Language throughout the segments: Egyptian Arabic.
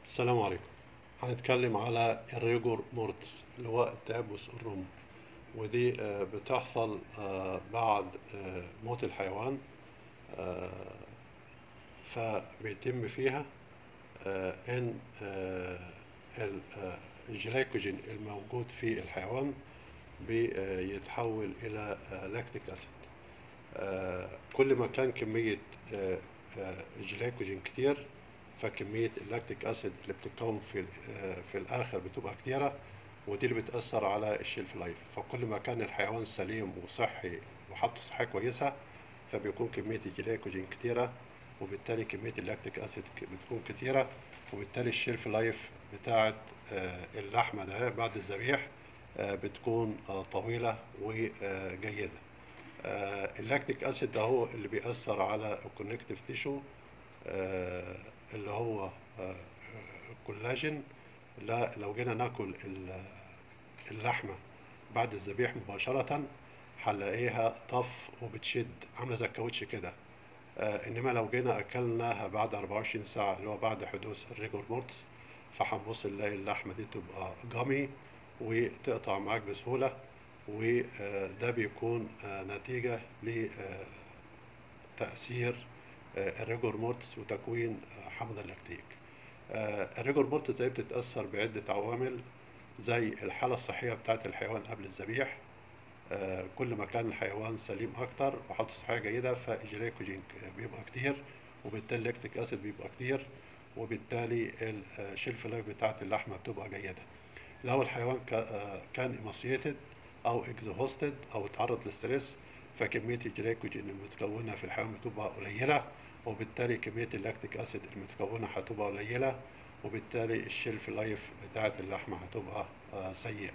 السلام عليكم هنتكلم على الريجور مورتس اللي هو التيبس الرومي ودي آه، بتحصل آه، بعد آه، موت الحيوان آه، فبيتم فيها آه، ان آه، ال- آه، الجلايكوجين الموجود في الحيوان بيتحول الى لاكتيك اسيد آه، كل ما كان كمية آه، آه، الجلايكوجين كتير فكمية اللاكتيك أسيد اللي بتتكون في ال- آه، في الآخر بتبقى كتيرة ودي اللي بتأثر على الشيلف لايف فكل ما كان الحيوان سليم وصحي وحالته الصحية كويسة فبيكون كمية الجلايكوجين كتيرة وبالتالي كمية اللاكتيك أسيد ك- بتكون كتيرة وبالتالي الشيلف لايف بتاعت آه، اللحمة ده بعد الذبيح آه، بتكون آه، طويلة وجيدة آه، اللاكتيك اسيد ده هو اللي بيأثر على الكونكتيف تيشو اللي هو آه، الكولاجين لا لو جينا ناكل ال- اللحمة بعد الذبيح مباشرة هنلاقيها طف وبتشد عاملة زي الكاوتش كده آه، انما لو جينا اكلناها بعد 24 ساعة اللي هو بعد حدوث الريجور مورتس فهنبص نلاقي اللحمة دي تبقى جامي وتقطع معاك بسهولة وده بيكون آه، نتيجة لتأثير الريجور مورتس وتكوين آه، حمض اللاكتيك آه، الريجور مورتس دي بتتأثر بعدة عوامل زي الحالة الصحية بتاعت الحيوان قبل الذبيح آه، كل ما كان الحيوان سليم اكتر وحالته الصحيه جيده فالجلايكوجين بيبقى كتير وبالتالي اللاكتيك اسيد بيبقى كتير وبالتالي الشيلف لايف بتاعت اللحمه بتبقى جيده لو الحيوان كا- آه، كان ايماسييتد او اكزهوستد او اتعرض للستريس فكميه الجلايكوجين المتكونه في الحيوان بتبقى قليله وبالتالي كميه اللاكتيك اسيد المتكونه هتبقى قليله وبالتالي الشيلف لايف بتاعت اللحمه هتبقى آه، سيئه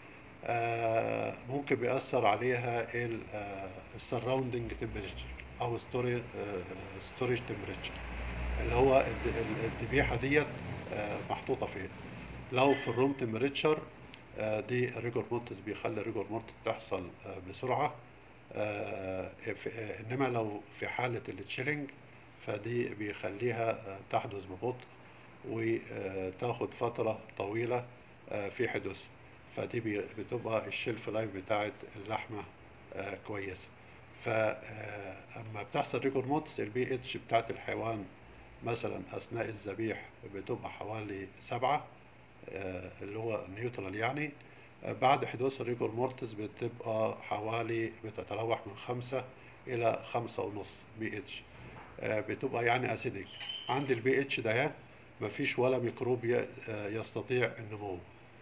آه، ممكن بيأثر عليها السراوندنج تمبريتشر او ستوري ستوريج تمبريتشر اللي هو الد- ال- الذبيحه ديت آه، محطوطه فين لو في الروم تمبريتشر دي الريجور مورتس بيخلي الريجور مورتس تحصل آه، بسرعه آه، في- آه، انما لو في حاله التشيلنج فدي بيخليها آه، تحدث ببطء وتاخد فترة طويلة آه، في حدوثها فدي بي- بتبقى الشيلف لايف بتاعت اللحمة آه، كويسة فأما بتحصل ريجور موتس البي اتش بتاعت الحيوان مثلا أثناء الذبيح بتبقى حوالي سبعة آه، اللي هو نيوترال يعني آه، بعد حدوث الريجور مورتس بتبقى حوالي بتتراوح من خمسة إلى خمسة ونص بي اتش آه، بتبقى يعني اسيدك عند البي اتش ده مفيش ولا ميكروب ي- آه، يستطيع النمو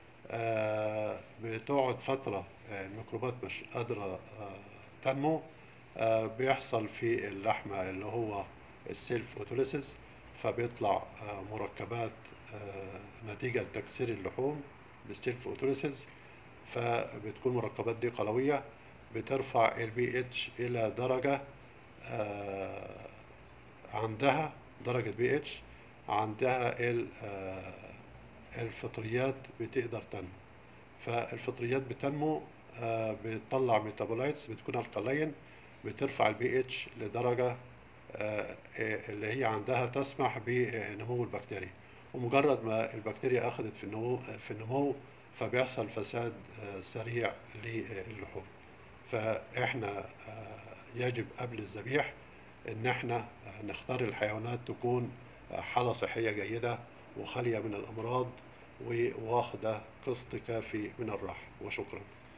آه، بتقعد فترة آه، الميكروبات مش قادرة آه، تنمو آه، بيحصل في اللحمة اللي هو السيلف اوتوليسيس فبيطلع آه، مركبات آه، نتيجة لتكسير اللحوم بالسيلف اوتوليسيس فبتكون المركبات دي قلوية بترفع البي اتش إلى درجة آه، عندها درجة بي اتش عندها ال- آه، الفطريات بتقدر تنمو فالفطريات بتنمو آه، بتطلع ميتابولايتس بتكون القلين بترفع البي اتش لدرجة آه، آه، اللي هي عندها تسمح بنمو البكتيريا ومجرد ما البكتيريا أخذت في النمو في النمو فبيحصل فساد آه، سريع للحوم فإحنا آه، يجب قبل الذبيح إن إحنا آه، نختار الحيوانات تكون آه، حالة صحية جيدة وخالية من الأمراض وواخدة قسط كافي من الراحة وشكرا